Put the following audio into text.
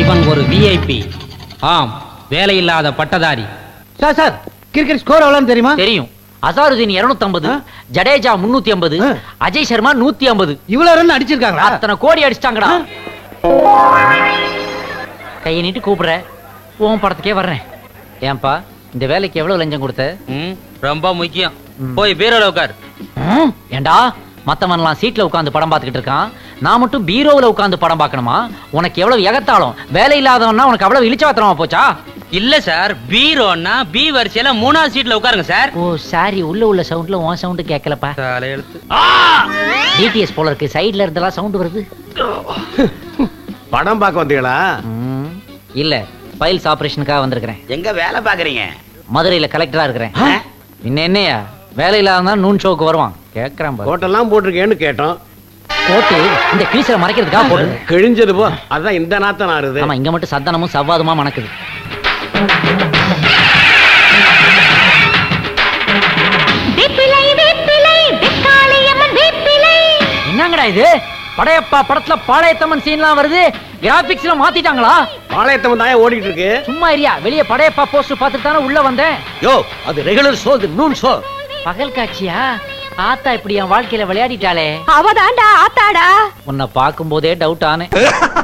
இவன் ஒரு விஐபி ஆம் வேலையில்லாத பட்டதாரி சார் சார் கிரிக்கெட் ஸ்கோர் எவ்வளோன்னு தெரியுமா தெரியும் அசாருதீன் 250 ஆ? ஜடேஜா 350 ஆ. அஜய் சர்மா 150 இவ்வளவு ரன் அடிச்சிருக்காங்களா அத்தனை கோடி அடிச்சிட்டாங்கடா கையை நீட்டி கூப்பிடுற உன் படத்துக்கே வர்றேன் ஏன்பா இந்த வேலைக்கு எவ்வளவு லஞ்சம் கொடுத்த ம், ரொம்ப முக்கியம் போய் பீரோல உட்கார் ம், ஏண்டா மத்தவன்லாம் சீட்ல உட்கார்ந்து படம் பார்த்துக்கிட்டு இருக்கான் நான் மட்டும் பீரோவுல உட்கார்ந்து படம் பார்க்கணுமா உனக்கு எவ்வளவு எகத்தாளம் வேலை இல்லாதவன்னா உனக்கு அவ்வளவு இழிச்சவாத்திரமா போச்சா இல்ல சார் பீரோன்னா பி வரிசையில மூணாவது சீட்ல உட்காருங்க சார் ஓ சாரி உள்ள உள்ள சவுண்ட்ல உன் சவுண்ட் கேட்கலப்பா தலையெழுத்து டிடிஎஸ் போல இருக்கு சைடுல இருந்தெல்லாம் சவுண்ட் வருது படம் பார்க்க வந்தீங்களா ம், இல்ல ஃபைல்ஸ் ஆபரேஷனுக்காக வந்திருக்கிறேன் எங்க வேலை பாக்குறீங்க மதுரையில கலெக்டரா இருக்கிறேன் இன்ன என்னையா வேலை இல்லாத நூன் ஷோக்கு வருவான் கேக்குறான் பாரு. கோட்டெல்லாம் போட்டிருக்கேன்னு கேட்டோம் கோட்டு இந்த பீசல மறைக்கிறதுக்காக போட்டு கிழிஞ்சது போ அதான் இந்த நாத்தம் ஆறுது ஆமா இங்க மட்டும் சத்தனமும் சவ்வாதுமா மணக்குது வேப்பிலை வேப்பிலை வெக்காளியம்மன் வேப்பிலை என்னங்கடா இது படையப்பா படத்துல பாளையத்தம்மன் சீன்லாம் வருது கிராபிக்ஸ்ல மாத்திட்டாங்களா பாளையத்தம் தான் ஓடிட்டு இருக்கு சும்மா இரியா வெளிய படையப்பா போஸ்டர் பார்த்துட்டு தானே உள்ள வந்தேன் யோ அது ரெகுலர் ஷோ இது நூன் ஷோ பகல் காட்சியா ஆத்தா இப்படி என் வாழ்க்கையில விளையாடிட்டாளே அவதாண்டா ஆத்தாடா உன்னை பார்க்கும் போதே டவுட் ஆனேன்